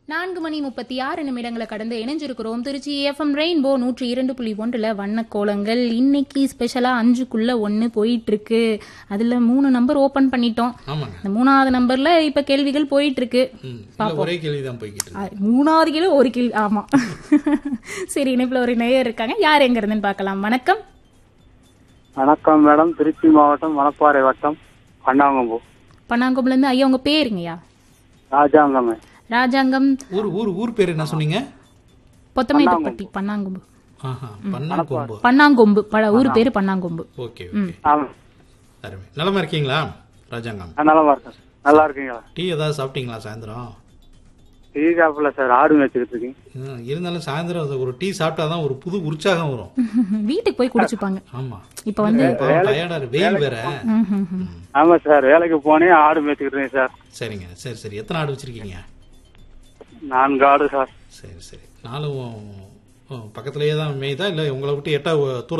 நான்கு மணி முப்பத்தி ஆறு நிமிடங்களை கடந்து இணைஞ்சிருக்கிறோம் திருச்சி எஃப்எம் ரெயின்போ நூற்றி இரண்டு புள்ளி ஒன்றுல வண்ண கோலங்கள் இன்னைக்கு ஸ்பெஷலா அஞ்சுக்குள்ள ஒன்னு போயிட்டு இருக்கு அதுல மூணு நம்பர் ஓபன் பண்ணிட்டோம் ஆமாங்க இந்த மூணாவது நம்பர்ல இப்ப கேள்விகள் போயிட்டு இருக்கு ம் இல்ல ஒரே கேள்வி தான் போய்கிட்டு இருக்கு ஆ, மூணாவது கிலோ ஒரு கிலோ ஆமா சரி இணைப்புல ஒரு நேயர் இருக்காங்க யார் எங்க இருந்துன்னு பார்க்கலாம் வணக்கம் வணக்கம் மேடம் திருச்சி மாவட்டம் மணப்பாறை வட்டம் பண்ணாங்கம்பூ பன்னாங்கும்பல இருந்து ஐயா உங்க பேருங்கய்யா ராஜாங்கமே ராஜாங்கம் ஊர் ஊர் ஊர் பேர் என்ன சொன்னீங்க பொத்தமேட்டுப்பட்டி பன்னாங்கும்பு ஆஹா பண்ணா கொம்பு பன்னாங்கொம்பு ப- ஊர் பேரு பன்னாங்கொம்பு ஓகே ஓகே ஆமா அருமை நலமா இருக்கீங்களா ராஜாங்கம் நான் நலமா இருக்கேன் நல்லா இருக்கீங்களா டீ ஏதாவது சாப்பிட்டீங்களா சாயந்தரம் டீ காப்பில் சார் ஆடு மேய்ச்சிக்கிட்டு இருக்கீங்க ம், இருந்தாலும் சாயந்தரம் அது ஒரு டீ சாப்பிட்டாதான் ஒரு புது உற்சாகம் வரும் வீட்டுக்கு போய் குடிச்சுப்பாங்க ஆமா இப்ப வந்து டயர்டா வெயில் வேற ம், ம், ம். ஆமா சார் வேலைக்கு போனேன் ஆடு மேய்ச்சிக்கிட்டு இருக்கேன் சார் சரிங்க சரி சரி எத்தனை ஆடு வச்சிருக்கீங்க நான்கு ஆடு சார் சரி சரி நானும் பக்கத்துலயே தான் மேய்தா இல்ல உங்களை விட்டு எட்டா தூரம்